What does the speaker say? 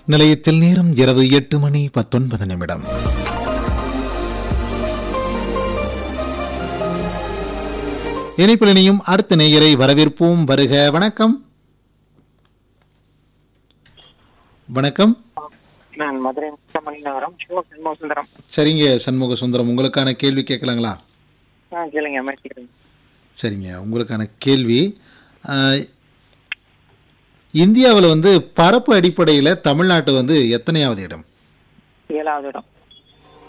நிலையத்தில் நேரம் இரவு எட்டு மணி பத்தொன்பது நிமிடம் இணைப்பில் இணையும் அடுத்த நேயரை வரவேற்போம் வருக வணக்கம் வணக்கம் நான் மதுரை முத்தமணி நகரம் சிவ சண்முக சுந்தரம் சரிங்க சண்முக சுந்தரம் உங்களுக்கான கேள்வி கேட்கலாங்களா ஆ கேளுங்க மேட்சிக்கிறேன் சரிங்க உங்களுக்கான கேள்வி இந்தியாவில் வந்து பரப்பு அடிப்படையில் தமிழ்நாட்டு வந்து எத்தனையாவது இடம் ஏழாவது இடம்